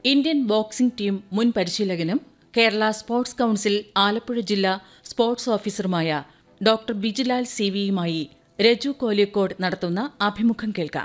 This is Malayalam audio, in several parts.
ഇന്ത്യൻ ബോക്സിംഗ് ടീം മുൻ പരിശീലകനും കേരള സ്പോർട്സ് കൌൺസിൽ ആലപ്പുഴ ജില്ലാ സ്പോർട്സ് ഓഫീസറുമായ ഡോക്ടർ ബിജുലാൽ സി വിയുമായി രജു കോലിക്കോട് നടത്തുന്ന അഭിമുഖം കേൾക്കാം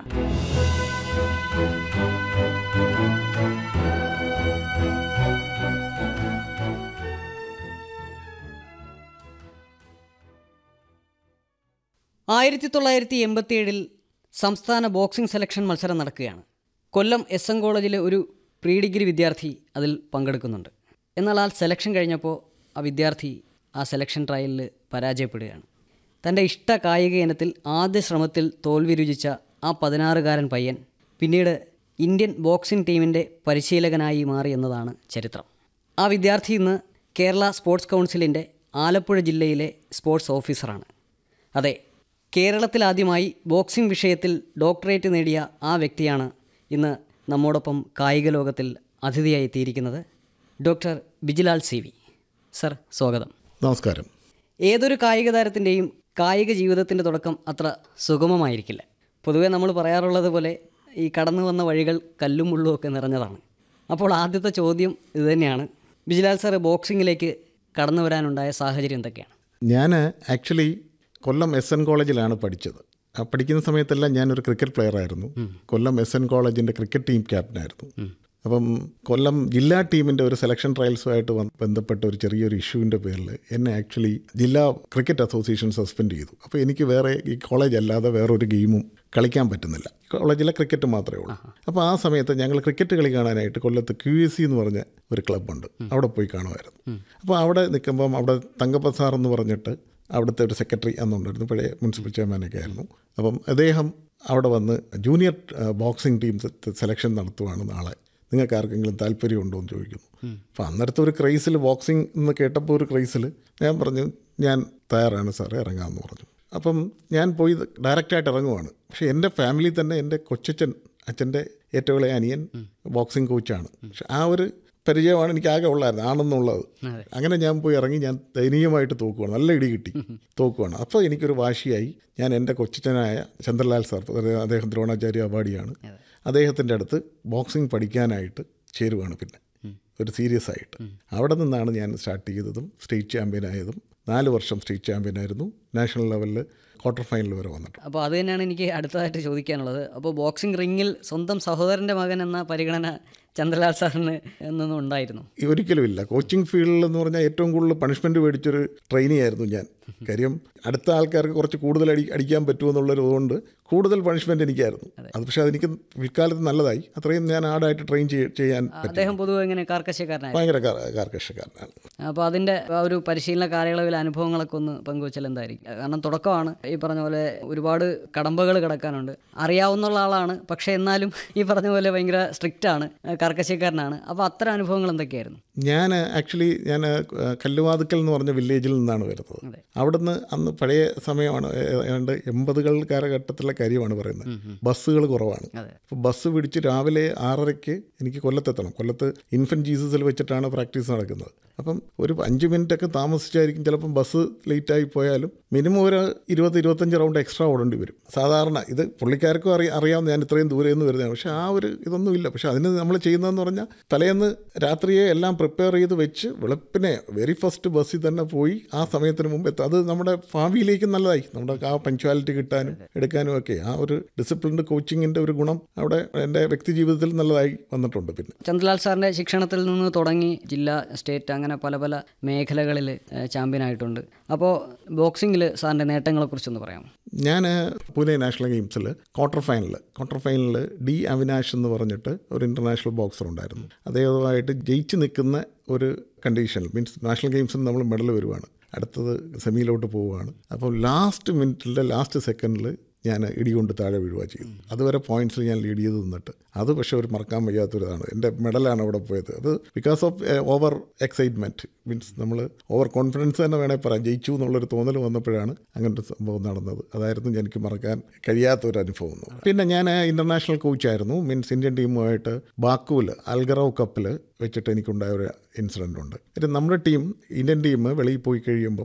ആയിരത്തി തൊള്ളായിരത്തി എൺപത്തിയേഴിൽ സംസ്ഥാന ബോക്സിംഗ് സെലക്ഷൻ മത്സരം നടക്കുകയാണ് കൊല്ലം എസ് എൻ കോളേജിലെ ഒരു പ്രീ ഡിഗ്രി വിദ്യാർത്ഥി അതിൽ പങ്കെടുക്കുന്നുണ്ട് എന്നാൽ ആ സെലക്ഷൻ കഴിഞ്ഞപ്പോൾ ആ വിദ്യാർത്ഥി ആ സെലക്ഷൻ ട്രയലിൽ പരാജയപ്പെടുകയാണ് തൻ്റെ ഇഷ്ട കായിക ഇനത്തിൽ ആദ്യ ശ്രമത്തിൽ തോൽവി രുചിച്ച ആ പതിനാറുകാരൻ പയ്യൻ പിന്നീട് ഇന്ത്യൻ ബോക്സിംഗ് ടീമിൻ്റെ പരിശീലകനായി മാറി എന്നതാണ് ചരിത്രം ആ വിദ്യാർത്ഥി ഇന്ന് കേരള സ്പോർട്സ് കൗൺസിലിൻ്റെ ആലപ്പുഴ ജില്ലയിലെ സ്പോർട്സ് ഓഫീസറാണ് അതെ കേരളത്തിലാദ്യമായി ബോക്സിംഗ് വിഷയത്തിൽ ഡോക്ടറേറ്റ് നേടിയ ആ വ്യക്തിയാണ് ഇന്ന് നമ്മോടൊപ്പം കായിക ലോകത്തിൽ അതിഥിയായി എത്തിയിരിക്കുന്നത് doctor Bijilal C V sir സ്വാഗതം നമസ്കാരം ഏതൊരു കായിക താരത്തിൻ്റെയും കായിക ജീവിതത്തിൻ്റെ തുടക്കം അത്ര സുഗമമായിരിക്കില്ല പൊതുവേ നമ്മൾ പറയാറുള്ളത് പോലെ ഈ കടന്നു വന്ന വഴികൾ കല്ലും മുള്ളും ഒക്കെ നിറഞ്ഞതാണ് അപ്പോൾ ആദ്യത്തെ ചോദ്യം ഇതുതന്നെയാണ് ബിജിലാൽ സാർ ബോക്സിങ്ങിലേക്ക് കടന്നു വരാനുണ്ടായ സാഹചര്യം എന്തൊക്കെയാണ് ഞാൻ ആക്ച്വലി കൊല്ലം എസ് എൻ കോളേജിലാണ് പഠിച്ചത് ആ പഠിക്കുന്ന സമയത്തെല്ലാം ഞാനൊരു ക്രിക്കറ്റ് പ്ലെയർ ആയിരുന്നു കൊല്ലം എസ് എൻ കോളേജിൻ്റെ ക്രിക്കറ്റ് ടീം ക്യാപ്റ്റനായിരുന്നു അപ്പം കൊല്ലം ജില്ലാ ടീമിൻ്റെ ഒരു സെലക്ഷൻ ട്രയൽസുമായിട്ട് വന്ന് ബന്ധപ്പെട്ട ഒരു ചെറിയൊരു ഇഷ്യൂവിൻ്റെ പേരിൽ എന്നെ ആക്ച്വലി ജില്ലാ ക്രിക്കറ്റ് അസോസിയേഷൻ സസ്പെൻഡ് ചെയ്തു അപ്പോൾ എനിക്ക് വേറെ ഈ കോളേജ് അല്ലാതെ വേറൊരു ഗെയിമും കളിക്കാൻ പറ്റുന്നില്ല കോളേജിലെ ക്രിക്കറ്റ് മാത്രമേ ഉള്ളൂ അപ്പോൾ ആ സമയത്ത് ഞങ്ങൾ ക്രിക്കറ്റ് കളി കാണാനായിട്ട് കൊല്ലത്ത് ക്യു എസ് സി എന്ന് പറഞ്ഞ ഒരു ക്ലബ്ബുണ്ട് അവിടെ പോയി കാണുമായിരുന്നു അപ്പോൾ അവിടെ നിൽക്കുമ്പം അവിടെ തങ്കപ്പ സാർ എന്ന് പറഞ്ഞിട്ട് അവിടുത്തെ ഒരു സെക്രട്ടറി അന്നുണ്ടായിരുന്നു പഴയ മുനിസിപ്പൽ ചെയർമാനൊക്കെ ആയിരുന്നു അപ്പം അദ്ദേഹം അവിടെ വന്ന് ജൂനിയർ ബോക്സിംഗ് ടീം സെലക്ഷൻ നടത്തുവാണ് നാളെ നിങ്ങൾക്ക് ആർക്കെങ്കിലും താല്പര്യമുണ്ടോ എന്ന് ചോദിക്കുന്നു അപ്പം അന്നേരത്തെ ഒരു ക്രൈസിൽ ബോക്സിംഗ് എന്ന് കേട്ടപ്പോൾ ഒരു ക്രൈസിൽ ഞാൻ പറഞ്ഞു ഞാൻ തയ്യാറാണ് സാറേ ഇറങ്ങാമെന്ന് പറഞ്ഞു അപ്പം ഞാൻ പോയി ഡയറക്റ്റായിട്ട് ഇറങ്ങുവാണ് പക്ഷേ എൻ്റെ ഫാമിലി തന്നെ എൻ്റെ കൊച്ചച്ഛൻ അച്ഛൻ്റെ ഏറ്റവും ഇളയ അനിയൻ ബോക്സിംഗ് കോച്ചാണ് പക്ഷെ ആ ഒരു പരിചയമാണ് എനിക്ക് ആകെ ഉള്ളായിരുന്നു ആണെന്നുള്ളത് അങ്ങനെ ഞാൻ പോയി ഇറങ്ങി ഞാൻ ദയനീയമായിട്ട് തോക്കുവാണ് നല്ല ഇടി കിട്ടി തോക്കുവാണ് അപ്പോൾ എനിക്കൊരു വാശിയായി ഞാൻ എൻ്റെ കൊച്ചച്ഛനായ ചന്ദ്രലാൽ സാർ അതായത് അദ്ദേഹം ദ്രോണാചാര്യ അവാർഡിയാണ് അദ്ദേഹത്തിൻ്റെ അടുത്ത് ബോക്സിംഗ് പഠിക്കാനായിട്ട് ചേരുവാണ് പിന്നെ ഒരു സീരിയസ് ആയിട്ട് അവിടെ നിന്നാണ് ഞാൻ സ്റ്റാർട്ട് ചെയ്തതും സ്റ്റേറ്റ് ചാമ്പ്യൻ ആയതും നാല് വർഷം സ്റ്റേറ്റ് ചാമ്പ്യൻ ആയിരുന്നു നാഷണൽ ലെവലിൽ ക്വാർട്ടർ ഫൈനൽ വരെ വന്നിട്ടുണ്ട് അപ്പോൾ അത് തന്നെയാണ് എനിക്ക് അടുത്തതായിട്ട് ചോദിക്കാനുള്ളത് അപ്പോൾ ബോക്സിംഗ് റിങ്ങിൽ സ്വന്തം സഹോദരൻ്റെ മകൻ എന്ന പരിഗണന ചന്ദ്രലാൽ സാറിന് എന്നൊന്നും ഉണ്ടായിരുന്നു ഈ ഒരിക്കലുമില്ല കോച്ചിങ് ഫീൽഡിൽ എന്ന് പറഞ്ഞാൽ ഏറ്റവും കൂടുതൽ പണിഷ്മെൻറ്റ് മേടിച്ചൊരു ട്രെയിനി ആയിരുന്നു ഞാൻ കാര്യം അടുത്ത ആൾക്കാർക്ക് കുറച്ച് കൂടുതൽ അടി അടിക്കാൻ പറ്റുമെന്നുള്ളൊരു കൊണ്ട് കൂടുതൽ പണിഷ്മെൻറ്റ് എനിക്കായിരുന്നു അത് പക്ഷേ അതെനിക്ക് പിൽക്കാലത്ത് നല്ലതായി അത്രയും ഞാൻ ആടായിട്ട് ട്രെയിൻ ചെയ്യാൻ പറ്റി അദ്ദേഹം പൊതുവെ ഇങ്ങനെ കാർക്കശ്യക്കാരനായിരുന്നു ഭയങ്കര കാർ- കാർക്കശക്കാരനാണ് അപ്പോൾ അതിൻ്റെ ആ ഒരു പരിശീലന കാലയളവിലെ അനുഭവങ്ങളൊക്കെ ഒന്ന് പങ്കുവച്ചാൽ എന്തായിരിക്കും കാരണം തുടക്കമാണ് ഈ പറഞ്ഞ പോലെ ഒരുപാട് കടമ്പകൾ കിടക്കാനുണ്ട് അറിയാവുന്ന ആളാണ് പക്ഷേ എന്നാലും ഈ പറഞ്ഞ പോലെ ഭയങ്കര സ്ട്രിക്റ്റ് ആണ് കാർക്കശ്യക്കാരനാണ് അപ്പോൾ അത്തരം അനുഭവങ്ങൾ എന്തൊക്കെയായിരുന്നു ഞാൻ ആക്ച്വലി ഞാൻ കല്ലുവാതുക്കൽ എന്ന് പറഞ്ഞ വില്ലേജിൽ നിന്നാണ് വരുന്നത് അവിടുന്ന് അന്ന് പഴയ സമയമാണ് ഏ- ഏതാണ്ട് എൺപതുകൾ കാലഘട്ടത്തിലെ കാര്യമാണ് പറയുന്നത് ബസ്സുകൾ കുറവാണ് അപ്പോൾ ബസ് പിടിച്ച് രാവിലെ ആറരയ്ക്ക് എനിക്ക് കൊല്ലത്തെത്തണം കൊല്ലത്ത് ഇൻഫൻ ജീസസിൽ വെച്ചിട്ടാണ് പ്രാക്ടീസ് നടക്കുന്നത് അപ്പം ഒരു അഞ്ച് മിനിറ്റ് ഒക്കെ താമസിച്ചായിരിക്കും ചിലപ്പം ബസ് ലേറ്റായി പോയാലും മിനിമം ഒരു ഇരുപത് ഇരുപത്തഞ്ച് റൗണ്ട് എക്സ്ട്രാ ഓടേണ്ടി വരും സാധാരണ ഇത് പുള്ളിക്കാർക്കും അറിയാം അറിയാവുന്ന ഞാൻ ഇത്രയും ദൂരെ നിന്ന് വരുന്നതാണ് പക്ഷേ ആ ഒരു ഇതൊന്നുമില്ല പക്ഷേ അതിന് നമ്മൾ ചെയ്യുന്നതെന്ന് പറഞ്ഞാൽ തലേന്ന് രാത്രിയെ എല്ലാം പ്രിപ്പയർ ചെയ്ത് വെച്ച് വെളുപ്പിനെ വെരി ഫസ്റ്റ് ബസ്സിൽ തന്നെ പോയി ആ സമയത്തിന് മുമ്പ് എത്തും അത് നമ്മുടെ ഭാവിയിലേക്ക് നല്ലതായി നമ്മുടെ ആ പങ്ക്ച്വാലിറ്റി കിട്ടാനും എടുക്കാനും ഒക്കെ ആ ഒരു ഡിസിപ്ലിൻഡ് കോച്ചിങ്ങിൻ്റെ ഒരു ഗുണം അവിടെ എൻ്റെ വ്യക്തി ജീവിതത്തിൽ നല്ലതായി വന്നിട്ടുണ്ട് പിന്നെ ചന്ദ്രലാൽ സാറിൻ്റെ ശിക്ഷണത്തിൽ നിന്ന് തുടങ്ങി ജില്ല സ്റ്റേറ്റ് അങ്ങനെ പല പല മേഖലകളിൽ ചാമ്പ്യൻ ആയിട്ടുണ്ട് അപ്പോൾ ബോക്സിങ്ങിൽ സാറിൻ്റെ നേട്ടങ്ങളെക്കുറിച്ചൊന്ന് പറയാമോ ഞാൻ പൂനെ നാഷണൽ ഗെയിംസിൽ ക്വാർട്ടർ ഫൈനൽ ക്വാർട്ടർ ഫൈനലിൽ ഡി അവിനാഷ് എന്ന് പറഞ്ഞിട്ട് ഒരു ഇൻ്റർനാഷണൽ ബോക്സർ ഉണ്ടായിരുന്നു അദ്ദേഹവുമായിട്ട് ജയിച്ച് നിൽക്കുന്ന ഒരു കണ്ടീഷനിൽ മീൻസ് നാഷണൽ ഗെയിംസിൽ നമ്മൾ മെഡൽ വരുവാണ് അടുത്തത് സെമിയിലോട്ട് പോവുകയാണ് അപ്പോൾ ലാസ്റ്റ് മിനിറ്റിലെ ലാസ്റ്റ് സെക്കൻഡിൽ ഞാൻ ഇടികൊണ്ട് താഴെ വീഴുക ചെയ്തു അതുവരെ പോയിന്റ്സിൽ ഞാൻ ലീഡ് ചെയ്ത് നിന്നിട്ട് അത് പക്ഷേ ഒരു മറക്കാൻ വയ്യാത്തൊരിതാണ് എൻ്റെ മെഡലാണ് അവിടെ പോയത് അത് because of over excitement means നമ്മൾ ഓവർ കോൺഫിഡൻസ് തന്നെ വേണേൽ പറയാം ജയിച്ചു എന്നുള്ളൊരു തോന്നൽ വന്നപ്പോഴാണ് അങ്ങനത്തെ സംഭവം നടന്നത് അതായിരുന്നു എനിക്ക് മറക്കാൻ കഴിയാത്തൊരു അനുഭവം എന്ന് പറയുന്നത്. പിന്നെ ഞാൻ ഇൻ്റർനാഷണൽ കോച്ചായിരുന്നു മീൻസ് ഇന്ത്യൻ ടീമുമായിട്ട് ബാക്കുവിൽ അൽഗറവ് കപ്പിൽ വെച്ചിട്ട് എനിക്കുണ്ടായ ഒരു ഇൻസിഡൻ്റ് ഉണ്ട് ഇത് നമ്മുടെ ടീം ഇന്ത്യൻ ടീം വെളിയിൽ പോയി കഴിയുമ്പോൾ